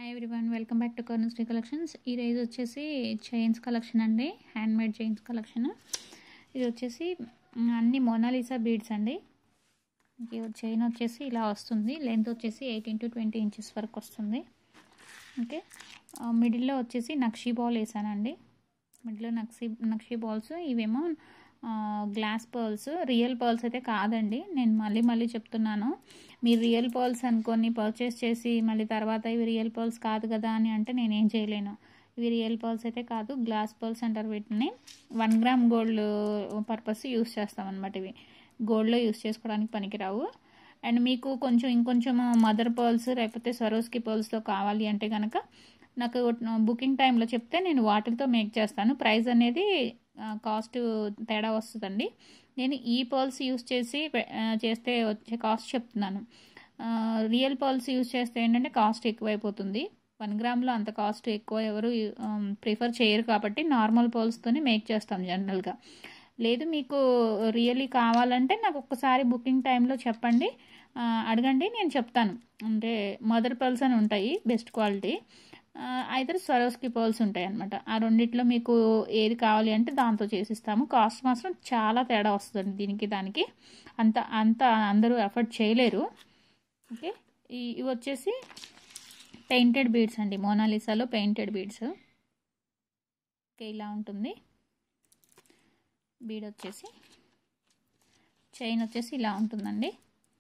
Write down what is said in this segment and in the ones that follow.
hi everyone welcome back to Karnasri collections ఈరోజు వచ్చేసి chains collection అండి హ్యాండ్ మేడ్ చైన్స్ కలెక్షన్ ఇది వచ్చేసి మ్, అన్ని మోనాలిసా బీడ్స్ అండి ఈ చైన్ వచ్చేసి ఇలా వస్తుంది లెంత్ వచ్చేసి ఎయిటీన్ టు ట్వంటీ ఇంచెస్ వరకు వస్తుంది ఓకే ఆ, మిడిల్లో వచ్చేసి నక్షీ బాల్ వేసానండి మిడిల్లో నక్షీ నక్షీ బాల్స్ ఇవేమో ఆ, గ్లాస్ పర్ల్స్ రియల్ పర్ల్స్ అయితే కాదండి నేను మళ్ళీ మళ్ళీ చెప్తున్నాను మీరు రియల్ పర్ల్స్ అనుకొని పర్చేస్ చేసి మళ్ళీ తర్వాత ఇవి రియల్ పర్ల్స్ కాదు కదా అని అంటే నేనేం చేయలేను ఇవి రియల్ పర్ల్స్ అయితే కాదు గ్లాస్ పర్ల్స్ అంటారు వీటిని one gram gold purpose use చేస్తాం అనమాట ఇవి గోల్డ్లో యూస్ చేసుకోవడానికి పనికిరావు అండ్ మీకు కొంచెం ఇంకొంచెం మదర్ పర్ల్స్ లేకపోతే సరోస్కి పర్ల్స్తో కావాలి అంటే కనుక నాకు బుకింగ్ టైంలో చెప్తే నేను వాటితో మేక్ చేస్తాను ప్రైస్ అనేది కాస్ట్ తేడా వస్తుందండి నేను ఈ పర్ల్స్ యూస్ చేసి పె- ఆ, చేస్తే వచ్చే కాస్ట్ చెప్తున్నాను రియల్ పర్ల్స్ యూస్ చేస్తే ఏంటంటే కాస్ట్ ఎక్కువైపోతుంది వన్ గ్రామ్లో అంత కాస్ట్ ఎక్కువ ఎవరు ప్రిఫర్ చేయరు కాబట్టి నార్మల్ పర్ల్స్తోనే మేక్ చేస్తాం జనరల్గా లేదు మీకు రియల్లీ కావాలంటే నాకు ఒక్కసారి బుకింగ్ టైంలో చెప్పండి ఆ, అడగండి నేను చెప్తాను అంటే మదర్ పర్ల్స్ అని ఉంటాయి బెస్ట్ క్వాలిటీ అయితే స్వరోస్కి పర్ల్స్ ఉంటాయి అనమాట ఆ రెండిట్లో మీకు ఏది కావాలి అంటే దాంతో చేసిస్తాము కాస్ట్ మాత్రం చాలా తేడా వస్తుంది దీనికి దానికి అంత అంత అందరూ ఎఫర్ట్ చేయలేరు ఓకే ఈ ఇవి వచ్చేసి పెయింటెడ్ బీడ్స్ అండి మోనాలిసాలో పెయింటెడ్ బీడ్స్ ఓకే ఇలా ఉంటుంది బీడ్ వచ్చేసి చైన్ వచ్చేసి ఇలా ఉంటుందండి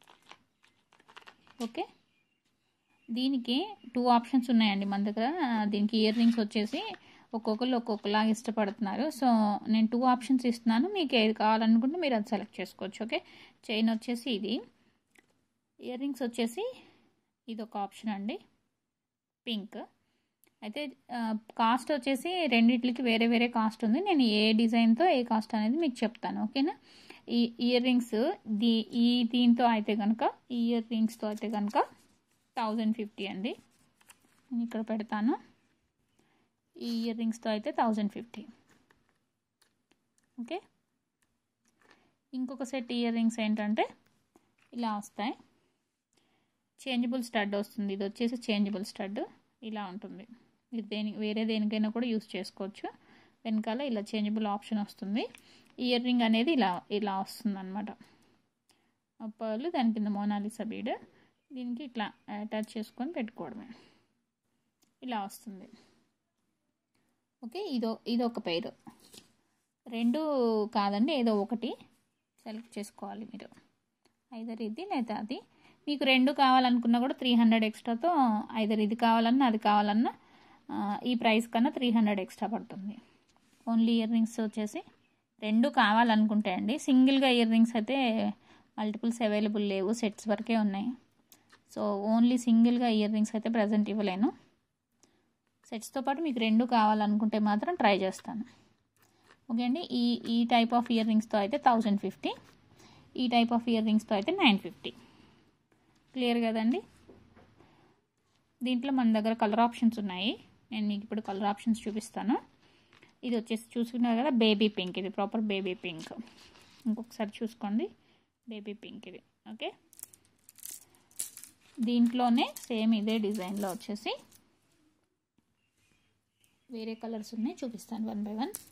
ఓకే దీనికి టూ ఆప్షన్స్ ఉన్నాయండి మన దగ్గర దీనికి ఇయర్ రింగ్స్ వచ్చేసి ఒక్కొక్కరు ఒక్కొక్కలాగా ఇష్టపడుతున్నారు సో నేను టూ ఆప్షన్స్ ఇస్తున్నాను మీకు ఏది కావాలనుకుంటే మీరు అది సెలెక్ట్ చేసుకోవచ్చు ఓకే చైన్ వచ్చేసి ఇది ఇయర్ రింగ్స్ వచ్చేసి ఇది ఒక ఆప్షన్ అండి పింక్ అయితే కాస్ట్ వచ్చేసి రెండిట్లకి వేరే వేరే కాస్ట్ ఉంది నేను ఏ డిజైన్తో ఏ కాస్ట్ అనేది మీకు చెప్తాను ఓకేనా ఈ ఇయర్ రింగ్స్ దీ ఈ దీంతో అయితే కనుక ఈ ఇయర్ రింగ్స్తో అయితే కనుక థౌజండ్ ఫిఫ్టీ అండి నేను ఇక్కడ పెడతాను ఈ ఇయర్ రింగ్స్తో అయితే థౌజండ్ ఫిఫ్టీ ఓకే ఇంకొక సెట్ ఇయర్ రింగ్స్ ఏంటంటే ఇలా వస్తాయి చేంజబుల్ స్టడ్ వస్తుంది ఇది వచ్చేసి చేంజబుల్ స్టడ్ ఇలా ఉంటుంది ఇది దేని వేరే దేనికైనా కూడా యూస్ చేసుకోవచ్చు వెనకాల ఇలా చేంజబుల్ ఆప్షన్ వస్తుంది ఇయర్ రింగ్ అనేది ఇలా ఇలా వస్తుంది అనమాట పర్లు దాని కింద మోనాలిసా బీడ్ దీనికి ఇట్లా అటాచ్ చేసుకొని పెట్టుకోవడమే ఇలా వస్తుంది ఓకే ఇదో ఇది ఒక పేరు రెండు కాదండి ఏదో ఒకటి సెలెక్ట్ చేసుకోవాలి మీరు ఐదర్ ఇది లేదా అది మీకు రెండు కావాలనుకున్నా కూడా త్రీ హండ్రెడ్ ఎక్స్ట్రాతో ఐదర్ ఇది కావాలన్నా అది కావాలన్నా ఆ, ఈ ప్రైస్ కన్నా త్రీ హండ్రెడ్ ఎక్స్ట్రా పడుతుంది ఓన్లీ ఇయర్ రింగ్స్ వచ్చేసి రెండు కావాలనుకుంటే అండి సింగిల్గా ఇయర్ రింగ్స్ అయితే మల్టిపుల్స్ అవైలబుల్ లేవు సెట్స్ వరకే ఉన్నాయి సో ఓన్లీ సింగిల్గా ఇయర్ రింగ్స్ అయితే ప్రజెంట్ ఇవ్వలేను సెట్స్తో పాటు మీకు రెండు కావాలనుకుంటే మాత్రం ట్రై చేస్తాను ఓకే అండి ఈ ఈ టైప్ ఆఫ్ ఇయర్ రింగ్స్తో అయితే థౌజండ్ ఫిఫ్టీ ఈ టైప్ ఆఫ్ ఇయర్ రింగ్స్తో అయితే నైన్ ఫిఫ్టీ క్లియర్ కదండి దీంట్లో మన దగ్గర కలర్ ఆప్షన్స్ ఉన్నాయి నేను మీకు ఇప్పుడు కలర్ ఆప్షన్స్ చూపిస్తాను ఇది వచ్చేసి చూసుకున్నారు కదా బేబీ పింక్ ఇది ప్రాపర్ బేబీ పింక్ ఇంకొకసారి చూసుకోండి బేబీ పింక్ ఇది ఓకే దీంట్లోనే సేమ్ ఇదే డిజైన్లో వచ్చేసి వేరే కలర్స్ ఉన్నాయి చూపిస్తాను వన్ బై వన్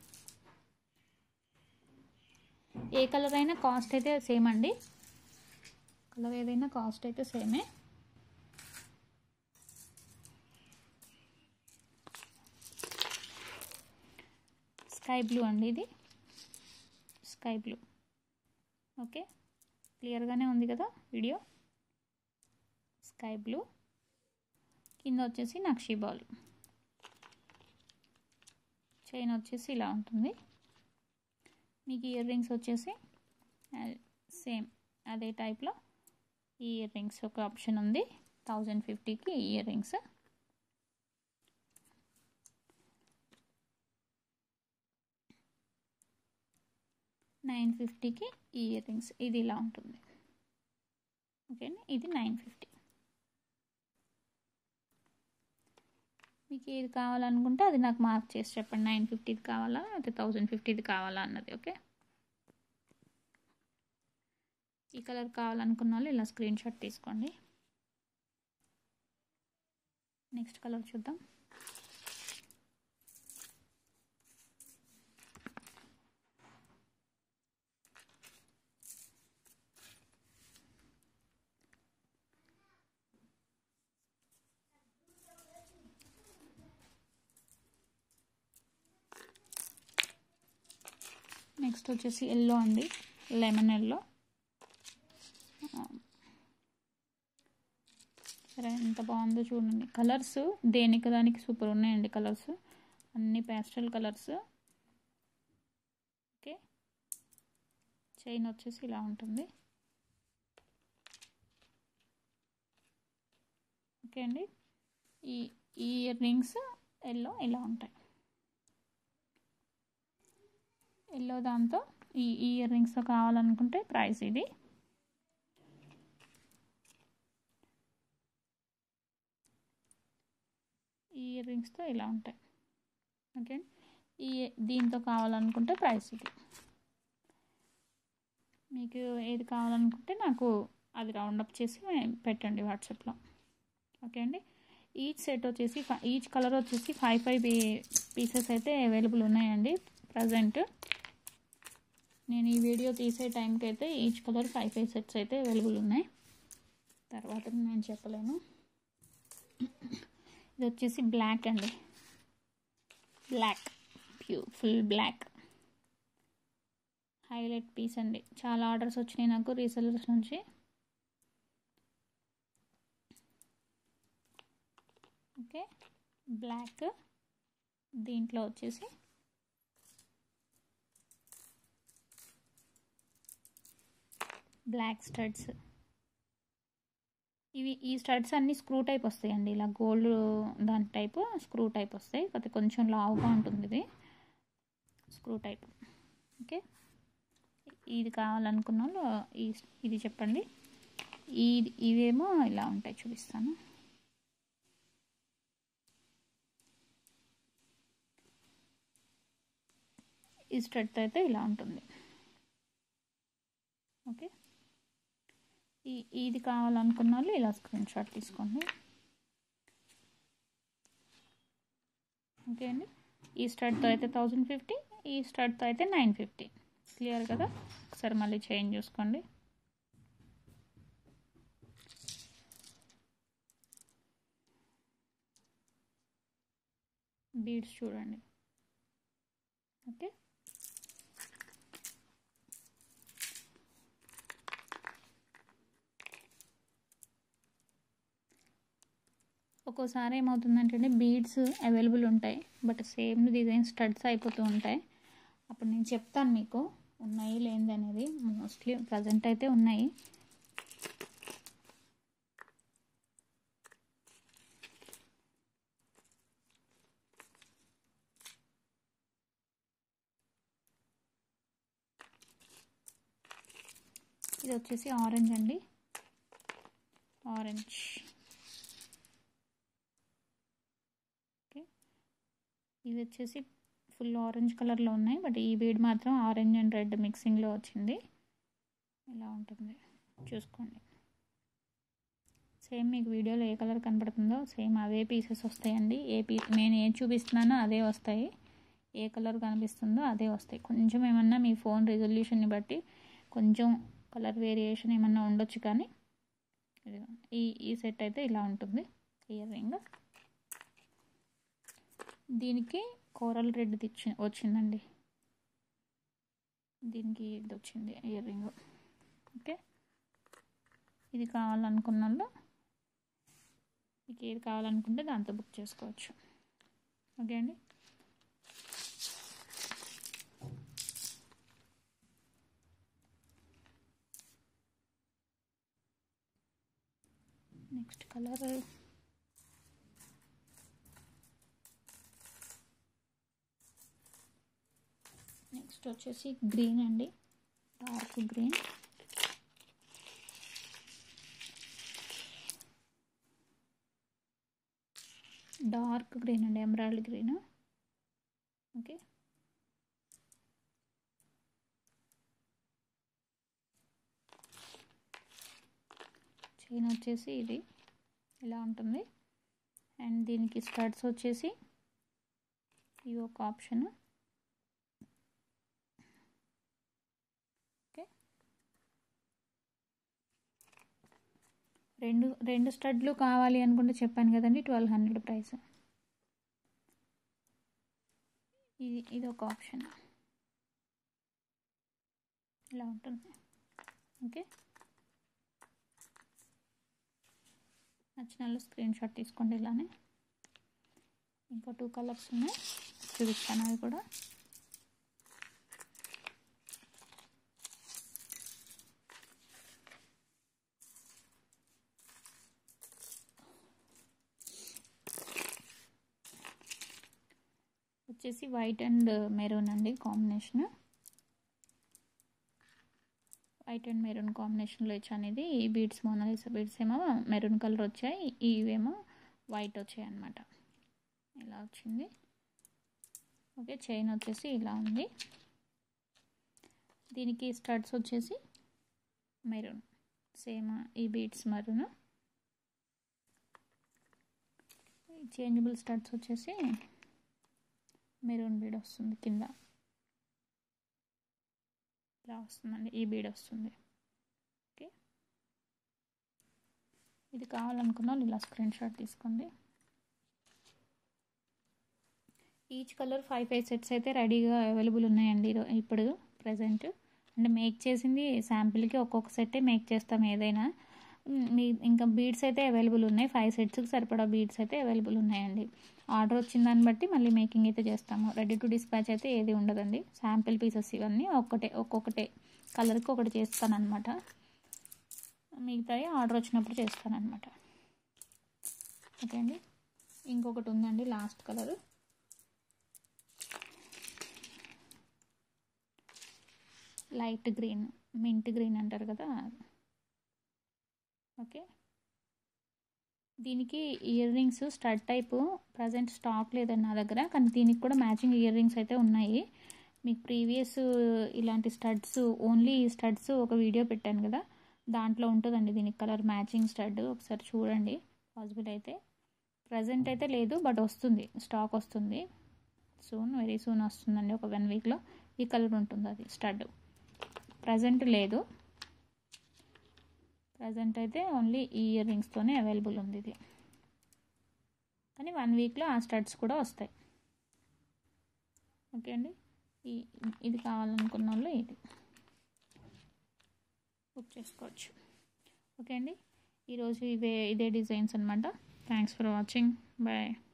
ఏ కలర్ అయినా కాస్ట్ అయితే సేమ్ అండి కలర్ ఏదైనా కాస్ట్ అయితే సేమే స్కై బ్లూ అండి ఇది స్కై బ్లూ ఓకే క్లియర్గానే ఉంది కదా వీడియో స్కై బ్లూ కింద వచ్చేసి నక్షీ బాల్ చైన్ వచ్చేసి ఇలా ఉంటుంది మీకు ఇయర్ రింగ్స్ వచ్చేసి సేమ్ అదే టైప్లో ఈ ఇయర్ రింగ్స్ ఒక ఆప్షన్ ఉంది థౌజండ్ ఫిఫ్టీకి ఇయర్ రింగ్స్ నైన్ ఫిఫ్టీకి ఇయర్ రింగ్స్ ఇది ఇలా ఉంటుంది ఓకేనా ఇది నైన్ ఫిఫ్టీ మీకు ఏది కావాలనుకుంటే అది నాకు మార్క్ చేసి చెప్పండి నైన్ ఫిఫ్టీది కావాలా అయితే థౌజండ్ ఫిఫ్టీది కావాలా అన్నది ఓకే ఈ కలర్ కావాలనుకున్న వాళ్ళు ఇలా స్క్రీన్ షాట్ తీసుకోండి నెక్స్ట్ కలర్ చూద్దాం నెక్స్ట్ వచ్చేసి ఎల్లో అండి లెమన్ ఎల్లో సరే ఎంత బాగుందో చూడండి కలర్స్ దేనికి దానికి సూపర్ ఉన్నాయండి కలర్స్ అన్ని ప్యాస్టల్ కలర్స్ ఓకే చైన్ వచ్చేసి ఇలా ఉంటుంది ఓకే అండి ఈ ఈ ఇయర్ రింగ్స్ ఎల్లో ఇలా ఉంటాయి ఎల్లో దాంతో ఈ ఇయర్ రింగ్స్తో కావాలనుకుంటే ప్రైస్ ఇది ఈ ఇయర్ రింగ్స్తో ఇలా ఉంటాయి ఓకే ఈ దీంతో కావాలనుకుంటే ప్రైస్ ఇది మీకు ఏది కావాలనుకుంటే నాకు అది రౌండప్ చేసి పెట్టండి వాట్సాప్లో ఓకే అండి ఈచ్ సెట్ వచ్చేసి ఈచ్ కలర్ వచ్చేసి ఫైవ్ ఫైవ్ పీసెస్ అయితే అవైలబుల్ ఉన్నాయండి ప్రజెంట్ నేను ఈ వీడియో తీసే టైంకి అయితే each colour five five sets అయితే అవైలబుల్ ఉన్నాయి తర్వాత నేను చెప్పలేను ఇది వచ్చేసి బ్లాక్ అండి black beautiful black highlight piece అండి చాలా ఆర్డర్స్ వచ్చినాయి నాకు రీసెలర్స్ నుంచి ఓకే బ్లాక్ దీంట్లో వచ్చేసి బ్లాక్ స్టడ్స్ ఇవి ఈ స్టడ్స్ అన్నీ స్క్రూ టైప్ వస్తాయండి ఇలా గోల్డ్ దాని టైప్ స్క్రూ టైప్ వస్తాయి కాకపోతే కొంచెం లావుగా ఉంటుంది ఇది స్క్రూ టైప్ ఓకే ఇది కావాలనుకున్న వాళ్ళు ఈ ఇది చెప్పండి ఈ ఇవేమో ఇలా ఉంటాయి చూపిస్తాను ఈ స్ట్రెట్ అయితే ఇలా ఉంటుంది ఓకే ఈ ఇది కావాలనుకున్న వాళ్ళు ఇలా స్క్రీన్ షాట్ తీసుకోండి ఓకే అండి ఈ స్టడ్తో అయితే థౌజండ్ ఫిఫ్టీ ఈ స్టడ్తో అయితే నైన్ ఫిఫ్టీ క్లియర్ కదా ఒకసారి మళ్ళీ చేంజ్ చూసుకోండి బీడ్స్ చూడండి ఓకే ఒక్కోసారి ఏమవుతుందంటే బీడ్స్ అవైలబుల్ ఉంటాయి బట్ సేమ్ డిజైన్ స్టడ్స్ అయిపోతూ ఉంటాయి అప్పుడు నేను చెప్తాను మీకు ఉన్నాయి లేనిది అనేది మోస్ట్లీ ప్రజెంట్ అయితే ఉన్నాయి ఇది వచ్చేసి ఆరెంజ్ అండి ఆరెంజ్ ఓకే ఇది వచ్చేసి ఫుల్ ఆరెంజ్ కలర్లో ఉన్నాయి బట్ ఈ బీడ్ మాత్రం ఆరెంజ్ అండ్ రెడ్ మిక్సింగ్లో వచ్చింది ఇలా ఉంటుంది చూసుకోండి సేమ్ మీకు వీడియోలో ఏ కలర్ కనపడుతుందో సేమ్ అవే పీసెస్ వస్తాయండి ఏ పీ నేను ఏం చూపిస్తున్నానో అదే వస్తాయి ఏ కలర్ కనిపిస్తుందో అదే వస్తాయి కొంచెం ఏమన్నా మీ ఫోన్ రిజల్యూషన్ని బట్టి కొంచెం కలర్ వేరియేషన్ ఏమన్నా ఉండొచ్చు కానీ ఈ ఈ సెట్ అయితే ఇలా ఉంటుంది ఇయర్ రింగ్ దీనికి కోరల్ రెడ్ తెచ్చి వచ్చిందండి దీనికి ఇది వచ్చింది ఇయర్ రింగ్ ఓకే ఇది కావాలనుకున్న వాళ్ళు మీకు ఏది కావాలనుకుంటే దాంతో బుక్ చేసుకోవచ్చు ఓకే అండి నెక్స్ట్ కలర్ నెక్స్ట్ వచ్చేసి గ్రీన్ అండి డార్క్ గ్రీన్ డార్క్ గ్రీన్ అండి ఎమరాల్డ్ గ్రీన్ ఓకే చైన్ వచ్చేసి ఇది ఇలా ఉంటుంది అండ్ దీనికి స్టడ్స్ వచ్చేసి ఇవి ఒక ఆప్షన్ ఓకే రెండు రెండు స్టడ్లు కావాలి అనుకుంటే చెప్పాను కదండి ట్వెల్వ్ హండ్రెడ్ ప్రైస్ ఇది ఇది ఒక ఆప్షన్ ఇలా ఉంటుంది ఓకే నచ్చిన వాళ్ళు స్క్రీన్ షాట్ తీసుకోండి ఇలానే ఇంకో టూ కలర్స్ ఉన్నాయి చూపిస్తాను అవి కూడా వచ్చేసి వైట్ అండ్ మెరూన్ అండి కాంబినేషన్ వైట్ అండ్ మెరూన్ కాంబినేషన్లో వచ్చి అనేది ఈ బీడ్స్ మోనాలిసా బీడ్స్ ఏమో మెరూన్ కలర్ వచ్చాయి ఇవేమో వైట్ వచ్చాయి అన్నమాట ఇలా వచ్చింది ఓకే చైన్ వచ్చేసి ఇలా ఉంది దీనికి స్టడ్స్ వచ్చేసి మెరూన్ సేమ్ ఈ బీడ్స్ మెరూన్ చేంజబుల్ స్టడ్స్ వచ్చేసి మెరూన్ బీడ్ వస్తుంది కింద ఇలా వస్తుందండి ఈ బీడ్ వస్తుంది ఓకే ఇది కావాలనుకున్న వాళ్ళు ఇలా స్క్రీన్ షాట్ తీసుకోండి each colour five five sets అయితే రెడీగా అవైలబుల్ ఉన్నాయండి ఇప్పుడు ప్రజెంట్ అంటే మేక్ చేసింది శాంపిల్కి ఒక్కొక్క సెట్టే మేక్ చేస్తాం ఏదైనా మీ ఇంకా బీడ్స్ అయితే అవైలబుల్ ఉన్నాయి ఫైవ్ సెట్స్కి సరిపడా బీడ్స్ అయితే అవైలబుల్ ఉన్నాయండి ఆర్డర్ వచ్చిన దాన్ని బట్టి మళ్ళీ మేకింగ్ అయితే చేస్తాము రెడీ టు డిస్పాచ్ అయితే ఏది ఉండదండి శాంపిల్ పీసెస్ ఇవన్నీ ఒక్కటే ఒక్కొక్కటే కలర్కి ఒకటి చేస్తానమాట మిగతాయి ఆర్డర్ వచ్చినప్పుడు చేస్తానమాట ఓకే అండి ఇంకొకటి ఉందండి last colour light green mint green అంటారు కదా ఓకే దీనికి ear rings stud type present stock లేదండి నా దగ్గర కానీ దీనికి కూడా మ్యాచింగ్ ఇయర్ రింగ్స్ అయితే ఉన్నాయి మీకు ప్రీవియస్ ఇలాంటి స్టడ్స్ ఓన్లీ స్టడ్స్ ఒక వీడియో పెట్టాను కదా దాంట్లో ఉంటుందండి దీనికి కలర్ మ్యాచింగ్ స్టడ్ ఒకసారి చూడండి పాసిబుల్ అయితే ప్రజెంట్ అయితే లేదు బట్ వస్తుంది స్టాక్ వస్తుంది సూన్ వెరీ సూన్ వస్తుందండి ఒక వన్ వీక్లో ఈ కలర్ ఉంటుంది అది స్టడ్ ప్రజెంట్ లేదు ప్రజెంట్ అయితే ఓన్లీ ఈ ఇయర్ రింగ్స్తోనే అవైలబుల్ ఉంది ఇది కానీ వన్ వీక్లో ఆ స్టడ్స్ కూడా వస్తాయి ఓకే అండి ఈ ఇది కావాలనుకున్న వాళ్ళు ఇది బుక్ చేసుకోవచ్చు ఓకే అండి ఈరోజు ఇవే ఇదే డిజైన్స్ అనమాట థ్యాంక్స్ ఫర్ వాచింగ్ బాయ్